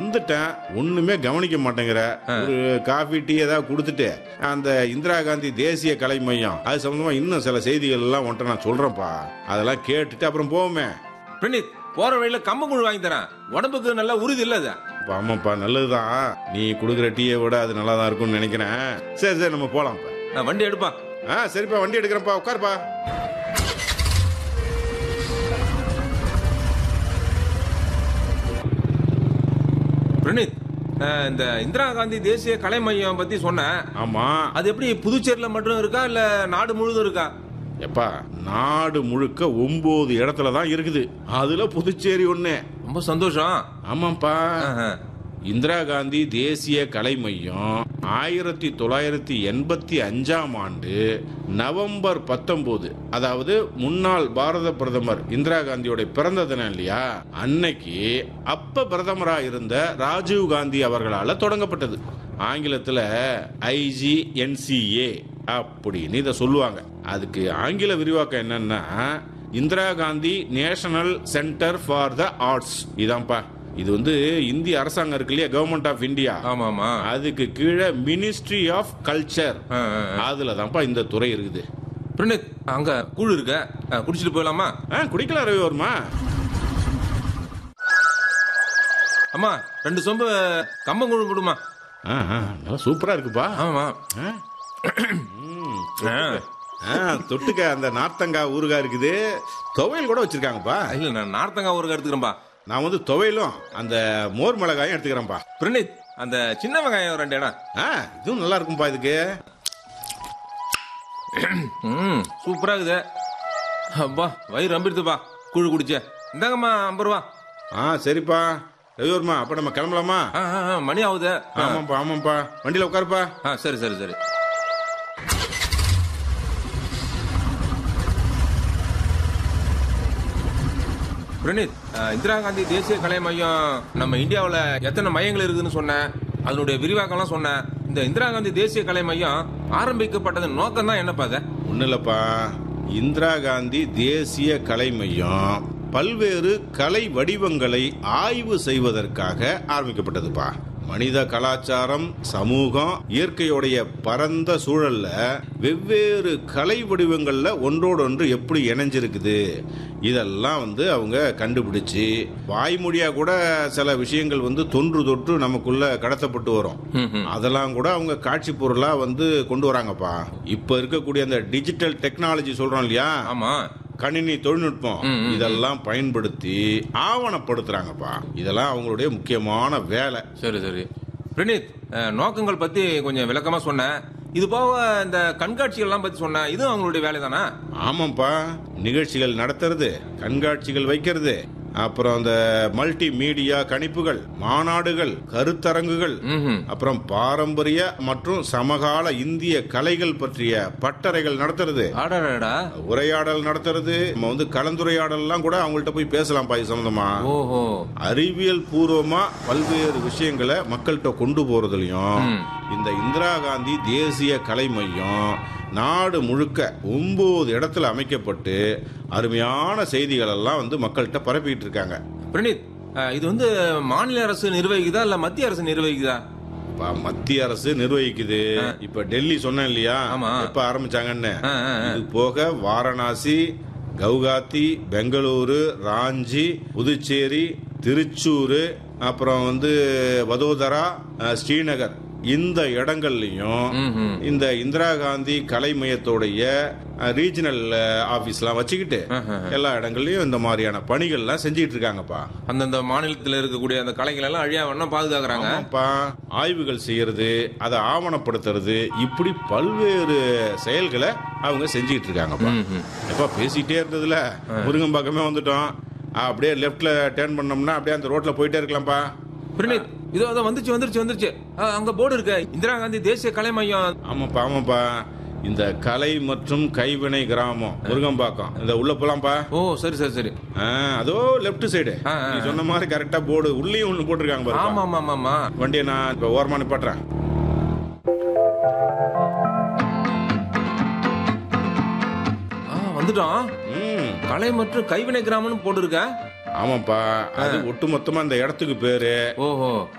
வந்துட்டேன் ஒண்ணுமே கவனிக்க மாட்டேங்கிற ஒரு காஃபி டீ ஏதாவது கொடுத்துட்டு அந்த இந்திரா காந்தி தேசிய கலை மையம் அது சம்பந்தமா இன்னும் சில செய்திகள் எல்லாம் உன்ட்ட நான் சொல்றேன்ப்பா அதெல்லாம் கேட்டுட்டு அப்புறம் போவோமே பிரணீத் போற வழியில கம்பங்கூழ் வாங்கி தரேன் உடம்புக்கு நல்ல உறுதி இல்ல அது அப்ப ஆமாப்பா நல்லதுதான் நீ கொடுக்குற டீயை விட அது நல்லா தான் இருக்கும்னு நினைக்கிறேன் சரி சரி நம்ம போலாம்ப்பா நான் வண்டி எடுப்பா ஆ சரிப்பா வண்டி எடுக்கிறேன்ப்பா உட்காருப்பா பிரணீத் அஹ், இந்த இந்திரா காந்தி தேசிய கலை மையம் பத்தி சொன்னேன் ஆமா அது எப்படி புதுச்சேரியில மட்டும் இருக்கா இல்ல நாடு முழுதும் இருக்கா எப்பா நாடு முழுக்க ஒன்பது இடத்துல தான் இருக்குது அதுல புதுச்சேரி ஒண்ணு ரொம்ப சந்தோஷம் ஆமாப்பா ஆஹ், இந்திரா காந்தி தேசிய கலை மையம் ஆயிரத்தி தொள்ளாயிரத்தி எண்பத்தி அஞ்சாம் ஆண்டு நவம்பர் பத்தொன்பது அதாவது முன்னாள் பாரத பிரதமர் இந்திரா காந்தியோட பிறந்த தினம் இல்லையா அன்னைக்கு அப்ப பிரதமரா இருந்த ராஜீவ் காந்தி அவர்களால தொடங்கப்பட்டது ஆங்கிலத்துல ஐஜிஎன்சிஏ அப்படின்னு இதை சொல்லுவாங்க அதுக்கு ஆங்கில விரிவாக்கம் என்னன்னா Indira Gandhi national centre for the arts இதான்ப்பா இது வந்து இந்திய அரசாங்கம் இருக்கு இல்லையா கவர்மெண்ட் ஆஃப் இந்தியா ஆமா ஆமா அதுக்கு கீழே மினிஸ்ட்ரி ஆஃப் கல்ச்சர் ஆஹ், ஆஹ். அதுல தான்ப்பா இந்த துறை இருக்குது பிரணீத் அங்க கூழ் இருக்க அஹ், குடிச்சிட்டு போயிடலாமா ஆ குடிக்கலாம் ரவி வருமா அம்மா ரெண்டு சொம்பு கம்பங்கூழ் கொடுமா ஆ, ஆ, நல்லா சூப்பரா இருக்குப்பா ஆமா ஆ? ம், ஆ, தொட்டுக்க அந்த நார்த்தங்காய் ஊறுகாய் இருக்குது துவையல் கூட வச்சிருக்காங்கப்பா இல்ல நான் நார்த்தங்காய் ஊறுகாய் எடுத்துக்கிறேன்பா நான் வந்து துவையலும் அந்த மோர் மிளகாயும் எடுத்துக்கிறேன்ப்பா பிரணீத் அந்த சின்ன வெங்காயம் ரெண்டு இடம் ஆ இதுவும் நல்லா இருக்கும்பா இதுக்கு ம் சூப்பரா இருக்குது அப்பா வயிறு ரம்பிடுத்துப்பா கூழ் குடிச்ச இந்தாங்கம்மா ஐம்பது ரூபா ஆ சரிப்பா ரவிவர்மா அப்ப நம்ம கிளம்பலாமா ஆ, ஆ, ஆ, மணி ஆகுது ஆ, ஆமாப்பா ஆமாப்பா வண்டியில உட்காருப்பா ஆ சரி சரி சரி பிரணீத் ஆ, இந்திரா காந்தி தேசிய கலை மையம் நம்ம இந்தியாவுல எத்தனை மையங்கள் இருக்குதுன்னு சொன்னேன் அதனுடைய விரிவாக்கம்லாம் சொன்னேன் இந்த இந்திரா காந்தி தேசிய கலை மையம் ஆரம்பிக்கப்பட்டதன் நோக்கம் தான் என்னப்பா அது ஒன்றும் இல்லைப்பா இந்திரா காந்தி தேசிய கலை மையம் பல்வேறு கலை வடிவங்களை ஆய்வு செய்வதற்காக ஆரம்பிக்கப்பட்டதுப்பா மனித கலாச்சாரம் சமூகம் இயற்கையுடைய பரந்த சூழல்ல வெவ்வேறு கலை வடிவங்கள்ல ஒன்றோடொன்று எப்படி இணைஞ்சிருக்குது இதெல்லாம் வந்து அவங்க கண்டுபிடிச்சு வாய்மொழியா கூட சில விஷயங்கள் வந்து தொன்று தொற்று நமக்குள்ள கடத்தப்பட்டு வரும் ம், ம். அதெல்லாம் கூட அவங்க காட்சி பொருளா வந்து கொண்டு வராங்கப்பா இப்ப இருக்கக்கூடிய அந்த டிஜிட்டல் டெக்னாலஜி சொல்றோம் இல்லையா ஆமா கணினி தொழில்நுட்பம் ம், ம். இதெல்லாம் பயன்படுத்தி ஆவணப்படுத்துறாங்கப்பா இதெல்லாம் அவங்களுடைய முக்கியமான வேலை சரி சரி பிரணீத் அஹ், நோக்கங்கள் பத்தி கொஞ்சம் விளக்கமா சொன்னேன் இது போக இந்த கண்காட்சிகள்லாம் பத்தி சொன்னேன் இதுவும் அவங்களுடைய வேலை தானா ஆமாப்பா நிகழ்ச்சிகள் நடத்துறது கண்காட்சிகள் வைக்கிறது அப்புறம் அந்த மல்டி மீடியா கணிப்புகள் மாநாடுகள் கருத்தரங்குகள் ம்ஹும். அப்புறம் பாரம்பரிய மற்றும் சமகால இந்திய கலைகள் பற்றிய பட்டறைகள் நடத்துறது ஆடாடா உரையாடல் நடத்துறது நம்ம வந்து கலந்துரையாடல்லாம் கூட அவங்கள்ட்ட போய் பேசலாம் பாய் சம்பந்தமா ஓஹோ அறிவியல் பூர்வமா பல்வேறு விஷயங்களை மக்கள்கிட்ட கொண்டு போறதுலயும் ம். இந்த இந்திரா காந்தி தேசிய கலை மையம் நாடு முழுக்க ஒன்பது இடத்துல அமைக்கப்பட்டு அருமையான செய்திகள் எல்லாம் வந்து மக்கள்கிட்ட பரப்பிட்டு இருக்காங்க பிரணீத் அஹ், இது வந்து மாநில அரசு நிர்வகிக்குதா இல்ல மத்திய அரசு நிர்வகிக்குதா இப்ப மத்திய அரசு நிர்வகிக்குது இப்ப டெல்லி சொன்னேன் இல்லையா ஆமா. எப்ப ஆரம்பிச்சாங்கன்னு ஆ, ஆ, ஆ. இது போக வாரணாசி கவுகாத்தி பெங்களூரு ராஞ்சி புதுச்சேரி திருச்சூர் அப்புறம் வந்து வதோதரா அஹ், ஸ்ரீநகர் இந்த இடங்கள்லயும் ம்ஹும். இந்த இந்திரா காந்தி கலை மையத்தோடைய ரீஜனல் ஆபீஸ்லாம் வச்சுக்கிட்டு ஆஹா. எல்லா இடங்கள்லயும் இந்த மாதிரியான பணிகள்லாம் செஞ்சிட்டு இருக்காங்கப்பா அந்தந்த மாநிலத்தில் இருக்கக்கூடிய அந்த கலைகள் எல்லாம் அழியா வேணா பாதுகாக்கிறாங்க ஆமாப்பா ஆய்வுகள் செய்யறது அதை ஆவணப்படுத்துறது இப்படி பல்வேறு செயல்களை அவங்க செஞ்சுக்கிட்டு இருக்காங்கப்பா ம்ஹும். எப்பா பேசிட்டே இருந்ததுல முருங்கம்பாக்கமே வந்துட்டோம் அப்படியே லெஃப்ட்ல டேர்ன் பண்ணோம்னா அப்படியே அந்த ரோட்ல போயிட்டே இருக்கலாம்ப்பா பிரணீத் இதோ அதோ வந்துருச்சு வந்துருச்சு வந்துருச்சு அஹ், அங்க போர்டு இருக்கு இந்திரா காந்தி தேசிய கலை மையம் ஆமாப்பா ஆமாப்பா இந்த கலை மற்றும் கைவினை கிராமம் முருங்கம்பாக்கம் இந்த உள்ள போலாம்ப்பா ஓ சரி சரி சரி ஆ, அதோ லெஃப்ட் சைடு ஆ, ஆ, நீ சொன்ன மாதிரி கரெக்டா போர்டு உள்ளேயும் ஒண்ணு போட்டிருக்காங்க பாருப்பா ஆமா ஆமா ஆமா ஆமா வண்டியை நான் இப்ப ஓரமா நிப்பாட்டுறேன் ஆ, வந்துட்டோம் ம் கலை மற்றும் கைவினை கிராமம்னு போட்டிருக்க ஆமாப்பா அது ஒட்டுமொத்தமா அந்த இடத்துக்கு பேரு ஓஹோ